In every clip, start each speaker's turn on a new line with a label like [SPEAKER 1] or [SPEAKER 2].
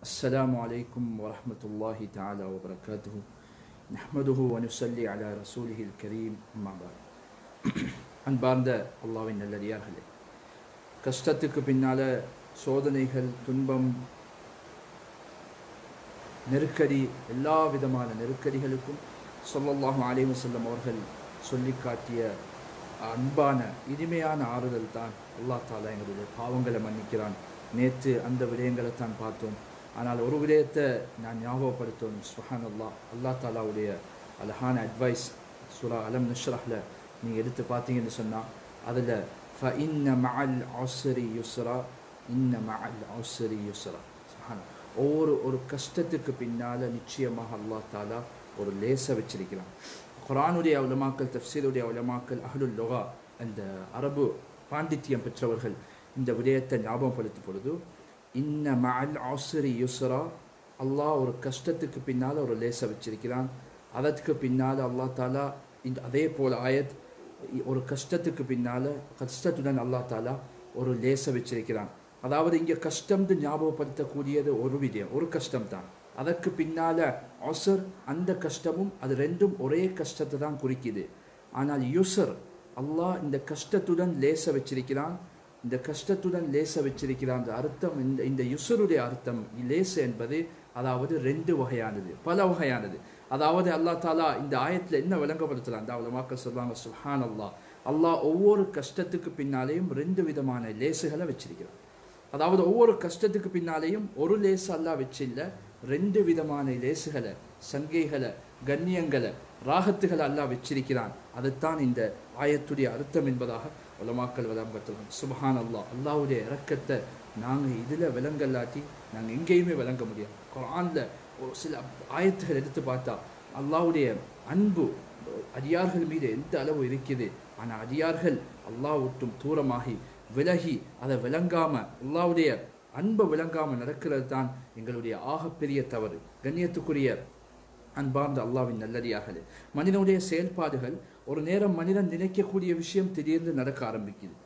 [SPEAKER 1] السلام عليكم ورحمة الله تعالى وبركاته نحمده ونصلي على رسوله الكريم أما بعد அன்பார்ந்த அல்லாவின் நல்லடியார்களே கஷ்டத்துக்கு பின்னால சோதனைகள் துன்பம் நெருக்கடி எல்லா விதமான நெருக்கடிகளுக்கும் சொல்லல்லாஹு அலைஹி வஸல்லம் அவர்கள் சொல்லி காட்டிய அன்பான இனிமையான ஆறுதல் தான் அல்லாஹ் தாலா எங்களுடைய பாவங்களை மன்னிக்கிறான் நேற்று அந்த விடயங்களை தான் பார்த்தோம் ஆனால் ஒரு விடயத்தை நான் ஞாபகப்படுத்தணும் சுஹான் அல்லா அல்லா தாலாவுடைய அழகான அட்வைஸ் சுரா அலம் நஷ்ரஹ்ல நீங்கள் எடுத்து பார்த்தீங்கன்னு சொன்னால் அதில் ஃப இன்ன மஅல் ஆசரி யுஸ்ரா இன்ன மஅல் ஆசரி யுஸ்ரா சுஹான் ஒவ்வொரு ஒரு கஷ்டத்துக்கு பின்னால் நிச்சயமாக அல்லா தாலா ஒரு லேசை வச்சிருக்கிறான் குரானுடைய உலமாக்கள் தஃசீருடைய உலமாக்கள் அஹ்லுல் லொகா அந்த அரபு பாண்டித்யம் பெற்றவர்கள் இந்த விடயத்தை ஞாபகப்படுத்தும் பொழுது இன்ன மஅல் ஆசிரி யுஸ்ரா அல்லாஹ் ஒரு கஷ்டத்துக்கு பின்னால் ஒரு லேசை வச்சிருக்கிறான் அதற்கு பின்னால் அல்லா தாலா இந்த அதே போல் ஆயத் ஒரு கஷ்டத்துக்கு பின்னால் கஷ்டத்துடன் அல்லா தாலா ஒரு லேசை வச்சிருக்கிறான் அதாவது இங்கே கஷ்டம்னு ஞாபகப்படுத்தக்கூடியது ஒரு விடயம் ஒரு கஷ்டம் தான் அதற்கு பின்னால் ஒசர் அந்த கஷ்டமும் அது ரெண்டும் ஒரே கஷ்டத்தை தான் குறிக்குது ஆனால் யுசர் அல்லாஹ் இந்த கஷ்டத்துடன் லேச வச்சிருக்கிறான் இந்த கஷ்டத்துடன் லேச வச்சிருக்கிறான் அந்த அர்த்தம் இந்த இந்த யுசருடைய அர்த்தம் லேச என்பது அதாவது ரெண்டு வகையானது பல வகையானது அதாவது அல்லா தாலா இந்த ஆயத்தில் என்ன விளங்கப்படுத்தலாம் அந்த மக்கள் சொல்லுவாங்க சுஹான் அல்லா அல்லாஹ் ஒவ்வொரு கஷ்டத்துக்கு பின்னாலேயும் ரெண்டு விதமான லேசுகளை வச்சிருக்கிறான் அதாவது ஒவ்வொரு கஷ்டத்துக்கு பின்னாலேயும் ஒரு லேசு அல்லா வச்சில்ல ரெண்டு விதமான லேசுகளை சங்கைகளை கண்ணியங்களை ராகத்துகளை அல்லாஹ் வச்சிருக்கிறான் அதுதான் இந்த ஆயத்துடைய அர்த்தம் என்பதாக உலமாக்கள் விளம்பரத்துள்ளோம் சுபஹான் அல்லாஹ் அல்லாவுடைய இறக்கத்தை நாங்கள் இதில் விளங்கல்லாட்டி நாங்கள் எங்கேயுமே விளங்க முடியாது குரானில் ஒரு சில ஆயத்துகள் எடுத்து பார்த்தா அல்லாவுடைய அன்பு அடியார்கள் மீது எந்த அளவு இருக்குது ஆனால் அடியார்கள் அல்லாஹ் விட்டும் தூரமாகி விலகி அதை விளங்காம அல்லாவுடைய அன்பை விளங்காமல் நடக்கிறது தான் எங்களுடைய ஆகப்பெரிய தவறு கண்ணியத்துக்குரிய அன்பார்ந்த அல்லாவின் நல்லடியார்களே மனிதனுடைய செயல்பாடுகள் ஒரு நேரம் மனிதன் நினைக்கக்கூடிய விஷயம் திடீர்னு நடக்க ஆரம்பிக்குது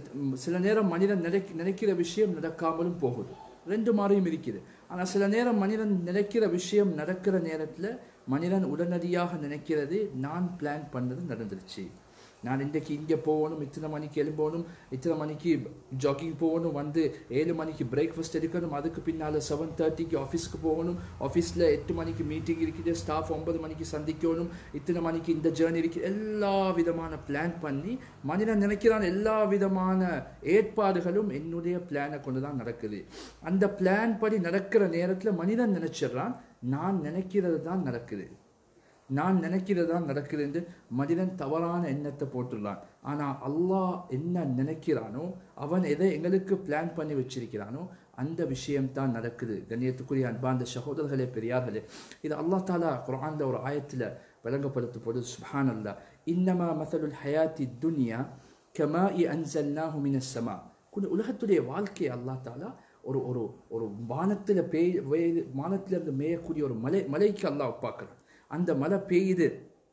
[SPEAKER 1] சில நேரம் மனிதன் நினைக்க நினைக்கிற விஷயம் நடக்காமலும் போகுது ரெண்டு மாதிரியும் இருக்குது ஆனால் சில நேரம் மனிதன் நினைக்கிற விஷயம் நடக்கிற நேரத்தில் மனிதன் உடனடியாக நினைக்கிறது நான் பிளான் பண்ணது நடந்துருச்சு நான் இன்றைக்கு இங்கே போகணும் இத்தனை மணிக்கு எழும்பணும் இத்தனை மணிக்கு ஜாகிங் போகணும் வந்து ஏழு மணிக்கு பிரேக்ஃபாஸ்ட் எடுக்கணும் அதுக்கு பின்னால் செவன் தேர்ட்டிக்கு ஆஃபீஸ்க்கு போகணும் ஆஃபீஸில் எட்டு மணிக்கு மீட்டிங் இருக்குது ஸ்டாஃப் ஒன்பது மணிக்கு சந்திக்கணும் இத்தனை மணிக்கு இந்த ஜேர்னி இருக்குது எல்லா விதமான பிளான் பண்ணி மனிதன் நினைக்கிறான் எல்லா விதமான ஏற்பாடுகளும் என்னுடைய பிளானை கொண்டு தான் நடக்குது அந்த பிளான் படி நடக்கிற நேரத்தில் மனிதன் நினைச்சிடுறான் நான் நினைக்கிறது தான் நடக்குது நான் நினைக்கிறது தான் நடக்குது என்று மனிதன் தவறான எண்ணத்தை போட்டுள்ளான் ஆனால் அல்லாஹ் என்ன நினைக்கிறானோ அவன் எதை எங்களுக்கு பிளான் பண்ணி வச்சிருக்கிறானோ அந்த விஷயம்தான் நடக்குது கண்ணியத்துக்குரிய அன்பாந்த சகோதரர்களே பெரியார்களே இது அல்லா தாலா குரான்ல ஒரு ஆயத்தில் விளங்கப்படுத்தும் போது சுஹான் அல்லா இன்னமா மசலுல் ஹயாத்தி துன்யா கமா இ அன்சல்னாஹு மின சமா உலகத்துடைய வாழ்க்கையை அல்லா தாலா ஒரு ஒரு ஒரு வானத்தில் பேய் வானத்திலிருந்து மேயக்கூடிய ஒரு மலை மலைக்கு அல்லாஹ் பார்க்குறான் அந்த மழை பெய்யுது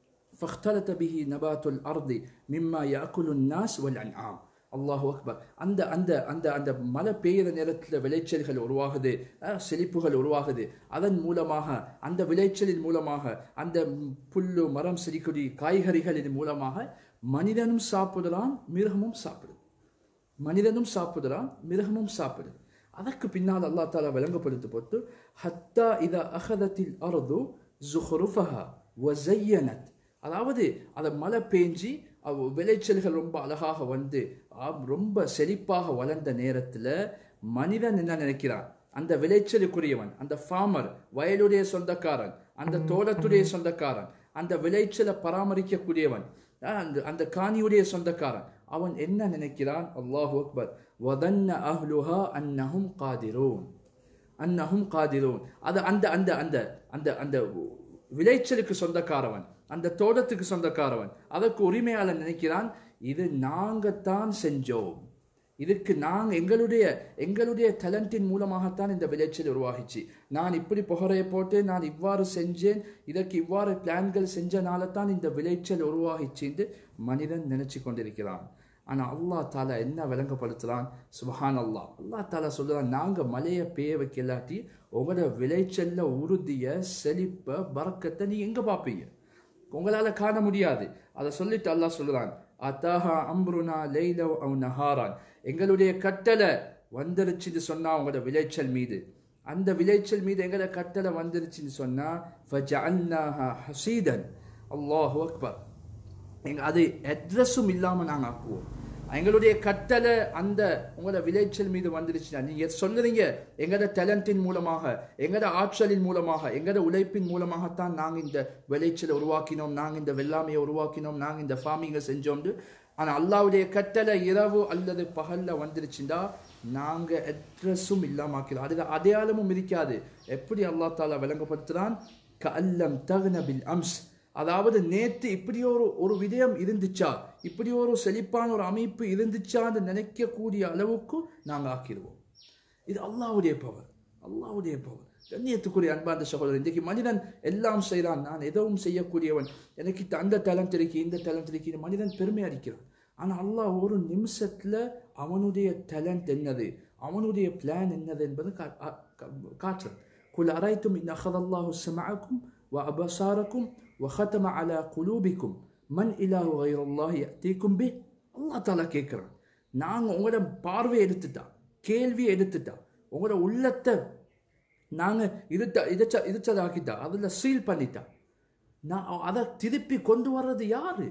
[SPEAKER 1] فاختلط به نبات الأرض مما يأكل الناس والأنعام அல்லாஹு அக்பர் அந்த அந்த அந்த அந்த மழை பெய்கிற நேரத்தில் விளைச்சல்கள் உருவாகுது செழிப்புகள் உருவாகுது அதன் மூலமாக அந்த விளைச்சலின் மூலமாக அந்த புல்லு மரம் செடிக்கொடி காய்கறிகளின் மூலமாக மனிதனும் சாப்பிடுறான் மிருகமும் சாப்பிடுது மனிதனும் சாப்பிடுறான் மிருகமும் சாப்பிடுது அதற்கு பின்னால் அல்லா தாலா விளங்கப்படுத்த போட்டு ஹத்தா இத அகதத்தில் அறுது ஜுஹருஃபஹா வசையனத் அதாவது அதை மழை பேஞ்சி விளைச்சல்கள் ரொம்ப அழகாக வந்து ரொம்ப செழிப்பாக வளர்ந்த நேரத்தில் மனிதன் என்ன நினைக்கிறான் அந்த விளைச்சலுக்குரியவன் அந்த ஃபார்மர் வயலுடைய சொந்தக்காரன் அந்த தோட்டத்துடைய சொந்தக்காரன் அந்த விளைச்சலை பராமரிக்கக்கூடியவன் அந்த அந்த காணியுடைய சொந்தக்காரன் அவன் என்ன நினைக்கிறான் அல்லாஹு அக்பர் வதன்ன அஹ்லுஹா அன்னஹும் காதிரோன் அன்னஹும் காதிரோன் அது அந்த அந்த அந்த அந்த அந்த விளைச்சலுக்கு சொந்தக்காரவன் அந்த தோட்டத்துக்கு சொந்தக்காரவன் அதற்கு உரிமையாளர் நினைக்கிறான் இது நாங்கத்தான் செஞ்சோம் இதுக்கு நாங்கள் எங்களுடைய எங்களுடைய டேலண்டின் மூலமாகத்தான் இந்த விளைச்சல் உருவாகிச்சு நான் இப்படி புகழையை போட்டு நான் இவ்வாறு செஞ்சேன் இதற்கு இவ்வாறு பிளான்கள் செஞ்சனால தான் இந்த விளைச்சல் உருவாகிச்சு என்று மனிதன் நினைச்சு கொண்டிருக்கிறான் ஆனால் அல்லாஹ் தாலா என்ன விளங்கப்படுத்துகிறான் சுபஹான் அல்லாஹ் அல்லாஹ் தாலா சொல்லுறான் நாங்கள் மழையை பெய்ய வைக்கலாட்டி உங்களோட விளைச்சல்ல உறுதியை செழிப்பை பறக்கத்தை நீ எங்கே பார்ப்பீங்க உங்களால் காண முடியாது அதை சொல்லிட்டு அல்லாஹ் சொல்லுறான் அத்தாஹா அம்ருனா லைல அவ் நஹாரான் எங்களுடைய கட்டளை வந்துருச்சுன்னு சொன்னா உங்களோட விளைச்சல் மீது அந்த விளைச்சல் மீது எங்களோட கட்டளை வந்துருச்சுன்னு சொன்னா ஃபஜஅல்னாஹா ஹசீதன் அல்லாஹு அக்பர் எங்க அது அட்ரஸும் இல்லாமல் நாங்கள் ஆக்குவோம் எங்களுடைய கட்டளை அந்த உங்களோட விளைச்சல் மீது வந்துருச்சுன்னா நீங்க சொல்லுறீங்க எங்களோட டேலண்டின் மூலமாக எங்களோட ஆற்றலின் மூலமாக எங்களோட உழைப்பின் மூலமாகத்தான் நாங்கள் இந்த விளைச்சலை உருவாக்கினோம் நாங்கள் இந்த வெள்ளாமையை உருவாக்கினோம் நாங்கள் இந்த ஃபார்மிங்கை செஞ்சோம்னு ஆனால் அல்லாவுடைய கட்டளை இரவு அல்லது பகல்ல வந்துருச்சுண்டா நாங்கள் அட்ரஸும் இல்லாம ஆக்கிறோம் அது அடையாளமும் இருக்காது எப்படி அல்லாஹ் தாலா விளங்கப்படுத்துறான் கல்லம் தகுன பில் அம்ஸ் அதாவது நேத்து இப்படி ஒரு ஒரு விடயம் இருந்துச்சா இப்படி ஒரு செழிப்பான ஒரு அமைப்பு இருந்துச்சான்னு நினைக்கக்கூடிய அளவுக்கு நாங்கள் ஆக்கிடுவோம் இது அல்லாவுடைய பவர் அல்லாவுடைய பவர் கண்ணியத்துக்குரிய அன்பார்ந்த சகோதரர் இன்றைக்கு மனிதன் எல்லாம் செய்கிறான் நான் எதுவும் செய்யக்கூடியவன் எனக்கு இந்த அந்த டேலண்ட் இருக்கு இந்த டேலண்ட் இருக்கு இந்த மனிதன் பெருமை அடிக்கிறான் ஆனால் அல்லாஹ் ஒரு நிமிஷத்தில் அவனுடைய டேலண்ட் என்னது அவனுடைய பிளான் என்னது என்பது கா- ஆ- கா- காட்டுறான் குல் அரைத்தும் இன் அஹதல்லாஹு சமஅக்கும் வ அபசாரக்கும் வ ختم على قلوبكم மன் இலாஹு கைருல்லாஹி யஅதீக்கும் பி அல்லாஹ் தாலா கேட்குறான் நாங்கள் உங்களோட பார்வையை எடுத்துட்டா கேள்வியை எடுத்துட்டா உங்களோட உள்ளத்தை நாங்கள் இருட்ட இதைச்ச இதைச்சதாக்கிட்டா அதில் சீல் பண்ணிட்டா நான் அதை திருப்பி கொண்டு வர்றது யாரு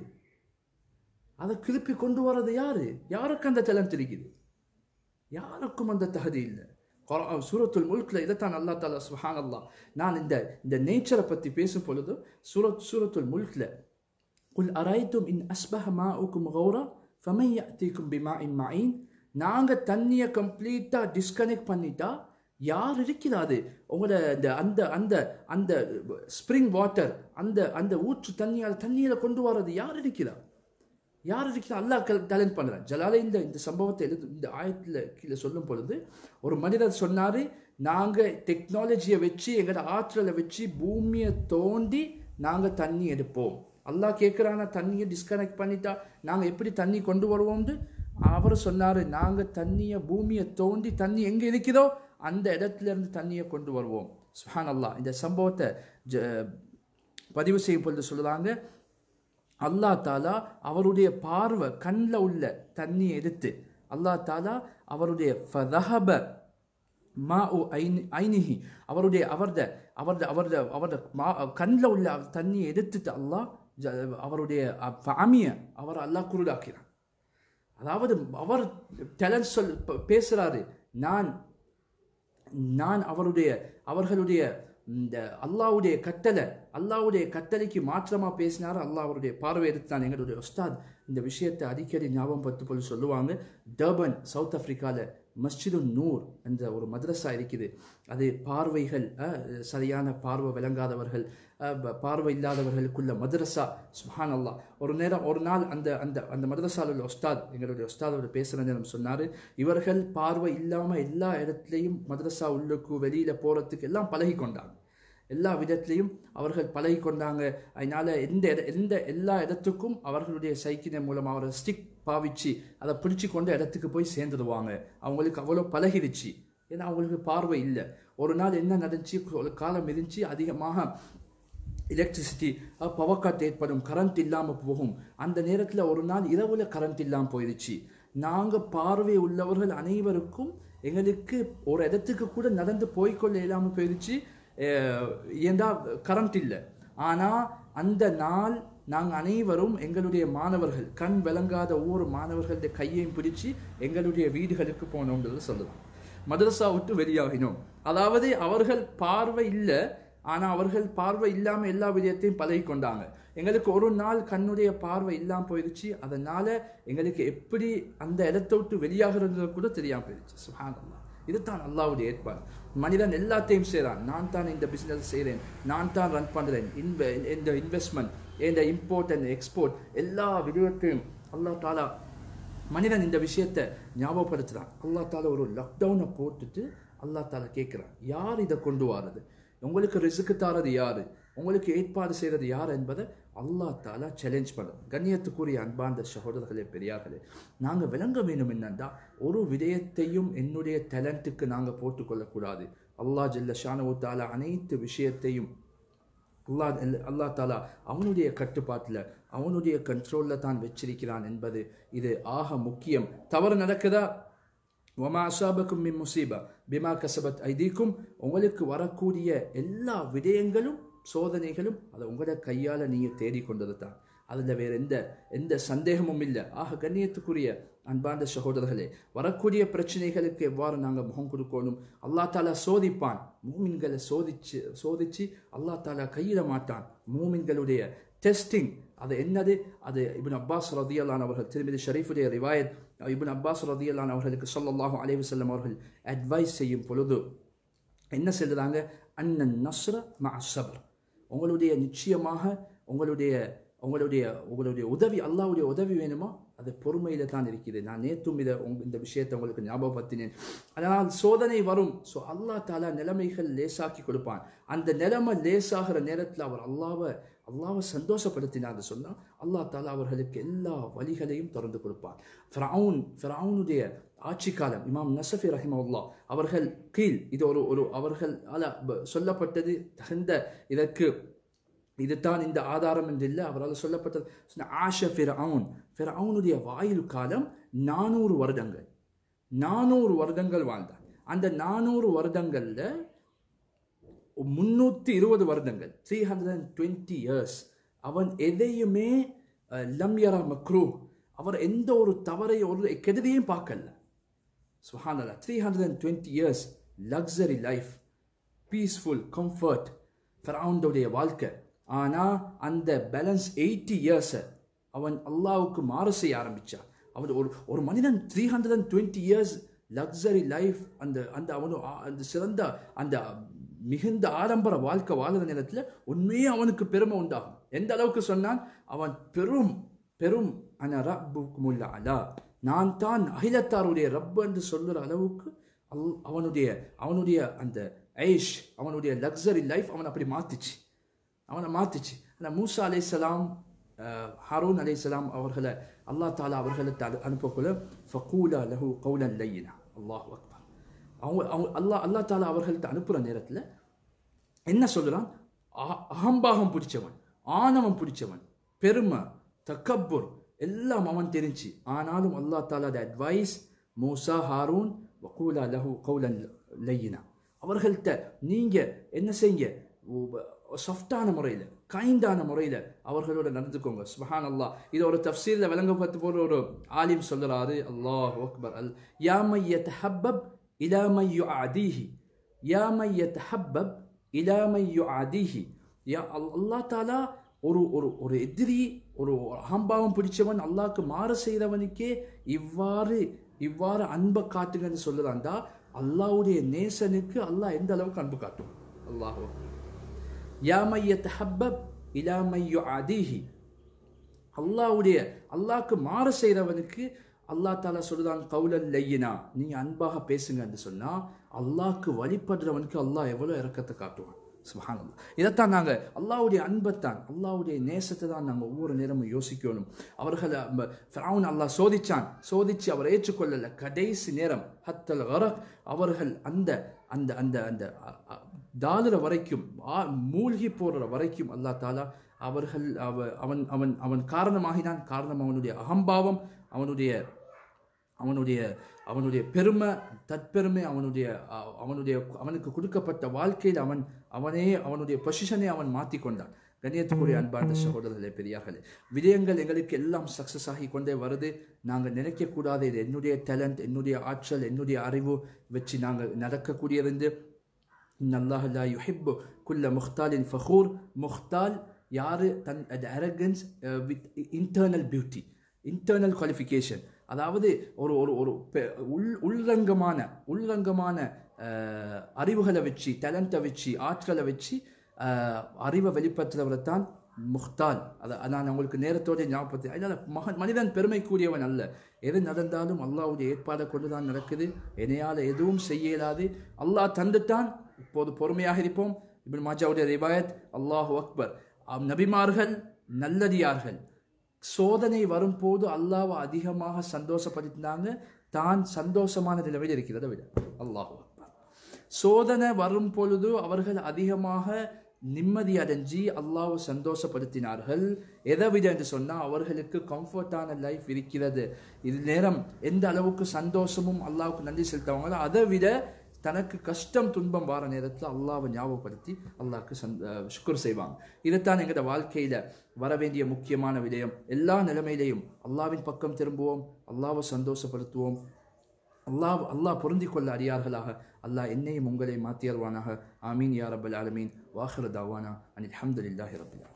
[SPEAKER 1] அதை திருப்பி கொண்டு வர்றது யாரு யாருக்கு அந்த டேலண்ட் இருக்குது யாருக்கும் அந்த தகுதி இல்லை குர்ஆன் சூரத்துல் முல்க்ல இதைத்தான் அல்லா தாலா சுஹான் அல்லாஹ் நான் இந்த இந்த நேச்சரை பற்றி பேசும் பொழுது சூரத் சூரத்துல் முல்க்ல குல் அரைத்தும் இன் அஸ்பஹ மாஉக்கும் கௌரா ஃபமை யஅதீக்கும் பிமாஇன் மஈன் நாங்கள் தண்ணியை கம்ப்ளீட்டாக டிஸ்கனெக்ட் பண்ணிட்டா யார் இருக்கிறாது உங்களோட இந்த அந்த அந்த அந்த ஸ்ப்ரிங் வாட்டர் அந்த அந்த ஊற்று தண்ணியால் தண்ணியில் கொண்டு வர்றது யார் இருக்கிறா யார் இருக்கிறா அல்லாஹ் டேலண்ட் பண்ணுறான் ஜலாலை இந்த இந்த சம்பவத்தை எழுது இந்த ஆயத்தில் கீழே சொல்லும் பொழுது ஒரு மனிதர் சொன்னார் நாங்கள் டெக்னாலஜியை வச்சு எங்களோட ஆற்றலை வச்சு பூமியை தோண்டி நாங்கள் தண்ணி எடுப்போம் அல்லாஹ் கேட்குறானா தண்ணியை டிஸ்கனெக்ட் பண்ணிட்டா நாங்கள் எப்படி தண்ணி கொண்டு வருவோம்னு அவர் சொன்னார் நாங்கள் தண்ணியை பூமியை தோண்டி தண்ணி எங்கே இருக்குதோ அந்த இடத்துல இருந்து தண்ணியை கொண்டு வருவோம் சுஹான் அல்லாஹ் இந்த சம்பவத்தை ஜ பதிவு செய்யும் பொழுது சொல்லுறாங்க அல்லாஹ் தாலா அவருடைய பார்வை கண்ணில் உள்ள தண்ணியை எடுத்து அல்லாஹ் தாலா அவருடைய ஃபதஹப மா உ ஐனி ஐனிஹி அவருடைய அவரது அவரது அவரது அவரது மா கண்ணில் உள்ள தண்ணியை எடுத்துட்டு அல்லாஹ் ஜ- அவருடைய ஃபமிய அவர் அல்லாஹ் குருடாக்கிறான் அதாவது அவர் டேலண்ட் சொல் ப- பேசுறாரு நான் நான் அவருடைய அவர்களுடைய இந்த அல்லாஹ்வுடைய கட்டளை அல்லாஹ்வுடைய கட்டளைக்கு மாற்றமா பேசினார் அல்லாஹ் அவருடைய பார்வை எடுத்தான் எங்களுடைய உஸ்தாத் இந்த விஷயத்தை அடிக்கடி ஞாபகம் பத்து போல சொல்லுவாங்க டர்பன் சவுத் ஆப்பிரிக்கால மஸ்ஜிது நூர் என்ற ஒரு மദ്രസா இருக்குது அது பார்வைகள் அஹ், சரியான பார்வை விளங்காதவர்கள் அஹ், ப- பார்வை இல்லாதவர்களுக்குள்ள மദ്രസா சுப்ஹான் அல்லாஹ் ஒரு நேரம் ஒரு நாள் அந்த அந்த அந்த மദ്രസാல உள்ள உஸ்தாத் எங்களுடைய உஸ்தாதோட பேசுகிற நேரம் சொன்னார் இவர்கள் பார்வை இல்லாமல் எல்லா இடத்துலையும் மദ്രസா உள்ளுக்கு வெளியில் போகிறதுக்கு எல்லாம் பழகி கொண்டாங்க எல்லா விதத்திலையும் அவர்கள் பழகி கொண்டாங்க அதனால எந்த இட எந்த எல்லா இடத்துக்கும் அவர்களுடைய சைக்கிளின் மூலம் அவரை ஸ்டிக் பாவிச்சு அதை பிடிச்சு கொண்டு இடத்துக்கு போய் சேர்ந்துடுவாங்க அவங்களுக்கு அவ்வளோ பழகிடுச்சு ஏன்னா அவங்களுக்கு பார்வை இல்லை ஒரு நாள் என்ன நடந்துச்சு ஒரு காலம் இருந்துச்சு அதிகமாக எலக்ட்ரிசிட்டி பவர் கட் ஏற்படும் கரண்ட் இல்லாமல் போகும் அந்த நேரத்தில் ஒரு நாள் இரவுல கரண்ட் இல்லாமல் போயிடுச்சு நாங்கள் பார்வை உள்ளவர்கள் அனைவருக்கும் எங்களுக்கு ஒரு இடத்துக்கு கூட நடந்து போய்க்கொள்ள இல்லாமல் போயிடுச்சு அஹ், ஏண்டா கரண்ட் இல்லை ஆனால் அந்த நாள் நாங்கள் அனைவரும் எங்களுடைய மாணவர்கள் கண் விளங்காத ஒவ்வொரு மாணவர்களுடைய கையையும் பிடிச்சு எங்களுடைய வீடுகளுக்கு போனோம்ன்றது சொல்லலாம் மதரசா விட்டு வெளியாகினோம் அதாவது அவர்கள் பார்வை இல்லை ஆனால் அவர்கள் பார்வை இல்லாமல் எல்லா விதயத்தையும் பழகி கொண்டாங்க எங்களுக்கு ஒரு நாள் கண்ணுடைய பார்வை இல்லாமல் போயிடுச்சு அதனால எங்களுக்கு எப்படி அந்த இடத்த விட்டு வெளியாகிறது கூட தெரியாமல் போயிடுச்சு சுஹானல்லா இதுதான் அல்லாவுடைய ஏற்பாடு மனிதன் எல்லாத்தையும் செய்கிறான் நான் தான் இந்த பிஸ்னஸ் செய்கிறேன் நான் தான் ரன் பண்ணுறேன் இன்வெ இந்த இன்வெஸ்ட்மெண்ட் இந்த இம்போர்ட் அண்ட் எக்ஸ்போர்ட் எல்லா விதத்தையும் அல்லாஹ் தாலா மனிதன் இந்த விஷயத்தை ஞாபகப்படுத்துகிறான் அல்லாஹ் தாலா ஒரு லாக்டவுனை போட்டுட்டு அல்லாஹ் தாலா கேட்குறான் யார் இதை கொண்டு வாரது உங்களுக்கு ரிசுக்கு தாரது யாரு உங்களுக்கு ஏற்பாடு செய்கிறது யார் என்பதை அல்லாஹ் தாலா சேலஞ்ச் பண்ணும் கண்ணியத்துக்குரிய அன்பார்ந்த சகோதரர்களே பெரியார்களே நாங்கள் விளங்க வேண்டும் என்னன்னா ஒரு விடயத்தையும் என்னுடைய டேலண்ட்டுக்கு நாங்கள் போட்டுக்கொள்ளக்கூடாது அல்லாஹ் ஜல்ல ஷானு தாலா அனைத்து விஷயத்தையும் அல்லாஹ் அல்லா தாலா அவனுடைய கட்டுப்பாட்டில் அவனுடைய கண்ட்ரோலில் தான் வச்சிருக்கிறான் என்பது இது ஆக முக்கியம் தவறு நடக்குதா ஒமா அசாபக்கும் மின் முசீபா பிமா கசபத் ஐதீக்கும் உங்களுக்கு வரக்கூடிய எல்லா விடயங்களும் சோதனைகளும் அதை உங்களோட கையால் நீங்கள் தேடிக்கொண்டது தான் அதில் வேறு எந்த எந்த சந்தேகமும் இல்லை ஆக கண்ணியத்துக்குரிய அன்பார்ந்த சகோதரர்களே வரக்கூடிய பிரச்சனைகளுக்கு எவ்வாறு நாங்கள் முகம் கொடுக்கணும் அல்லா தாலா சோதிப்பான் மூமின்களை சோதிச்சு சோதிச்சு அல்லா தாலா கையிட மாட்டான் மூமின்களுடைய டெஸ்டிங் அது என்னது அது இபின் அப்பாஸ் ரதியல்லான் அவர்கள் திருமதி ஷரீஃபுடைய ரிவாயத் இபின் அப்பாஸ் ரதியல்லான் அவர்களுக்கு சொல்லல்லாஹும் அலைவசல்லம் அவர்கள் அட்வைஸ் செய்யும் பொழுது என்ன சொல்கிறாங்க அண்ணன் நஸ்ர மா சபர் உங்களுடைய நிச்சயமாக உங்களுடைய உங்களுடைய உங்களுடைய உதவி அல்லாவுடைய உதவி வேணுமா அது பொறுமையில் தான் இருக்குது நான் நேற்றும் இதை உங் இந்த விஷயத்தை உங்களுக்கு ஞாபகப்படுத்தினேன் அதனால் சோதனை வரும் ஸோ அல்லா தாலா நிலைமைகள் லேசாக்கி கொடுப்பான் அந்த நிலைமை லேசாகிற நேரத்தில் அவர் அல்லாவை அல்லாவை சந்தோஷப்படுத்தினார் சொன்னால் அல்லா தாலா அவர்களுக்கு எல்லா வழிகளையும் திறந்து கொடுப்பான் ஃப்ரவுன் ஃப்ரவுனுடைய ஆட்சி காலம் இமாம் நசஃபி ரஹிமவுல்லா அவர்கள் கீழ் இது ஒரு ஒரு அவர்கள் சொல்லப்பட்டது தகுந்த இதற்கு இதுதான் இந்த ஆதாரம் என்று இல்லை அவரால் சொல்லப்பட்டது ஆஷ ஃபிரவுன் ஃபிரவுனுடைய வாயில் காலம் நானூறு வருடங்கள் நானூறு வருடங்கள் வாழ்ந்தான் அந்த நானூறு வருடங்களில் முன்னூற்றி இருபது வருடங்கள் three hundred and twenty years அவன் எதையுமே லம்யரா மக்ரூ அவர் எந்த ஒரு தவறை ஒரு கெடுதியும் பார்க்கல சுஹானல்லா three hundred and twenty years luxury life peaceful comfort ஃபரவுண்டோடைய வாழ்க்கை ஆனால் அந்த பேலன்ஸ் எயிட்டி இயர்ஸை அவன் அல்லாவுக்கு மாறு செய்ய ஆரம்பித்தான் அவன் ஒரு ஒரு மனிதன் three hundred and twenty years luxury life அந்த அந்த அவனு அந்த சிறந்த அந்த மிகுந்த ஆடம்பர வாழ்க்கை வாழ்கிற நேரத்தில் உண்மையே அவனுக்கு பெருமை உண்டாகும் எந்த அளவுக்கு சொன்னான் அவன் பெரும் பெரும் அன ரப்புக்குமுல்ல அலா நான் தான் அகிலத்தாருடைய ரப் என்று சொல்கிற அளவுக்கு அல் அவனுடைய அவனுடைய அந்த ஐஷ் அவனுடைய லக்ஸரி லைஃப் அவன் அப்படி மாத்திச்சு அவனை மாத்திச்சு ஆனால் மூசா அலைசலாம் ஹாரூன் அலைசலாம் அவர்களை அல்லா தாலா அவர்களை அனுப்பக்குள்ள ஃபகூலா லஹு கவுலன் லையினா அல்லாஹ் அக்பர் அவங்க அவங்க அல்லா அல்லா தாலா அவர்கள்ட்ட அனுப்புகிற நேரத்தில் என்ன சொல்கிறான் அகம்பாகம் பிடிச்சவன் ஆணவம் பிடிச்சவன் பெருமை தக்கப்புர் எல்லாம் அவன் தெரிஞ்சு ஆனாலும் அல்லா தாலா அட்வைஸ் மூசா ஹாரூன் வக்கூலா லஹு கவுலன் லையினா அவர்கள்ட்ட நீங்கள் என்ன செய்ய சாஃப்டான முறையில் கைண்டான முறையில் அவர்களோட நடந்துக்கோங்க சுபஹான் அல்லா இது ஒரு தஃசீரில் விளங்கப்பட்டு போல ஒரு ஆலிம் சொல்கிறாரு அல்லாஹ் அக்பர் அல் யாமையத் ஹப்பப் இலாமையு ஆதீஹி யாமையத் ஹப்பப் இலாமையு ஆதீஹி யா அல்லா தாலா ஒரு ஒரு ஒரு எதிரி ஒரு அகம்பாவம் பிடிச்சவன் அல்லாஹ்க்கு மாறு செய்கிறவனுக்கே இவ்வாறு இவ்வாறு அன்பை காட்டுங்கன்னு சொல்லுறாண்டா அல்லாவுடைய நேசனுக்கு அல்லாஹ் எந்த அளவுக்கு அன்பு காட்டும் அல்லாஹ் யாமையத் ஹப்பப் இலாமையு அதிஹி அல்லாவுடைய அல்லாஹ்க்கு மாறு செய்கிறவனுக்கு அல்லாஹ் தாலா சொல்லுதான் கவுலல் லையினா நீங்க அன்பாக பேசுங்கன்னு சொன்னா அல்லாஹ்க்கு வழிபடுறவனுக்கு அல்லாஹ் எவ்வளோ இறக்கத்தை காட்டுவான் சுபஹானல்லா இதைத்தான் நாங்கள் அல்லாவுடைய அன்பைத்தான் அல்லாவுடைய நேசத்தை தான் நாங்கள் ஒவ்வொரு நேரமும் யோசிக்கணும் அவர்களை ஃபிரவுன் அல்லாஹ் சோதிச்சான் சோதிச்சு அவர் ஏற்றுக்கொள்ளல கடைசி நேரம் ஹத்தல் வரக் அவர்கள் அந்த அந்த அந்த அந்த தாளுற வரைக்கும் மூழ்கி போடுற வரைக்கும் அல்லா தாலா அவர்கள் அவ அவன் அவன் அவன் காரணமாகினான் காரணம் அவனுடைய அகம்பாவம் அவனுடைய அவனுடைய அவனுடைய பெருமை தற்பெருமை அவனுடைய அவனுடைய அவனுக்கு கொடுக்கப்பட்ட வாழ்க்கையில் அவன் அவனே அவனுடைய பொசிஷனை அவன் மாற்றி கொண்டான் கண்ணியத்துக்குரிய அன்பார்ந்த சகோதரர்களே பெரியார்களே விடயங்கள் எங்களுக்கு எல்லாம் சக்ஸஸ் ஆகி கொண்டே வருது நாங்கள் நினைக்கக்கூடாது இது என்னுடைய டேலண்ட் என்னுடைய ஆற்றல் என்னுடைய அறிவு வச்சு நாங்கள் நடக்கக்கூடியது அல்லாஹ் லா யுஹிப்பு குல்ல முஹ்தாலின் ஃபஹூர் முஹ்தால் யார் தன் arrogance with internal beauty internal qualification அதாவது ஒரு ஒரு ஒரு உள் உள்ரங்கமான உள்ரங்கமான அறிவுகளை வச்சு டேலண்ட்டை வச்சு ஆற்றலை வச்சு அறிவை வெளிப்படுத்துறவரை தான் முஹ்தால் அதை நான் உங்களுக்கு நேரத்தோட ஞாபகப்படுத்தி அதனால் மகன் மனிதன் பெருமைக்குரியவன் அல்ல எது நடந்தாலும் அல்லாவுடைய ஏற்பாடை கொண்டு தான் நடக்குது என்னையால் எதுவும் செய்ய இயலாது அல்லாஹ் தந்துட்டான் இப்போது பொறுமையாக இருப்போம் இபின் மாஜாவுடைய ரிவாயத் அல்லாஹு அக்பர் நபிமார்கள் நல்லடியார்கள் சோதனை வரும்போது அல்லாஹ்வை அதிகமாக சந்தோஷப்படுத்தினாங்க தான் சந்தோஷமான நிலைமையில் இருக்கிறதை விட அல்லாஹ் சோதனை வரும் பொழுது அவர்கள் அதிகமாக நிம்மதி அடைஞ்சி அல்லாஹ்வை சந்தோஷப்படுத்தினார்கள் எதை விட என்று சொன்னால் அவர்களுக்கு கம்ஃபர்டான லைஃப் இருக்கிறது இது நேரம் எந்த அளவுக்கு சந்தோஷமும் அல்லாஹ்வுக்கு நன்றி செலுத்துவாங்களோ அதை விட தனக்கு கஷ்டம் துன்பம் வார நேரத்தில் அல்லாஹ்வை ஞாபகப்படுத்தி அல்லாஹ்க்கு சந்த சுக்குர் செய்வாங்க இதைத்தான் எங்களோட வாழ்க்கையில் வர வேண்டிய முக்கியமான விடயம் எல்லா நிலைமையிலையும் அல்லாவின் பக்கம் திரும்புவோம் அல்லாஹ்வை சந்தோஷப்படுத்துவோம் அல்லாஹ் அல்லாஹ் பொருந்திக் கொள்ள அறியார்களாக அல்லாஹ் என்னையும் உங்களை மாற்றியல்வானாக ஆமீன் யா ரப்பல் ஆலமீன் வாஹிர தாவானா அனில் அஹமதுல்லாஹி ரபில்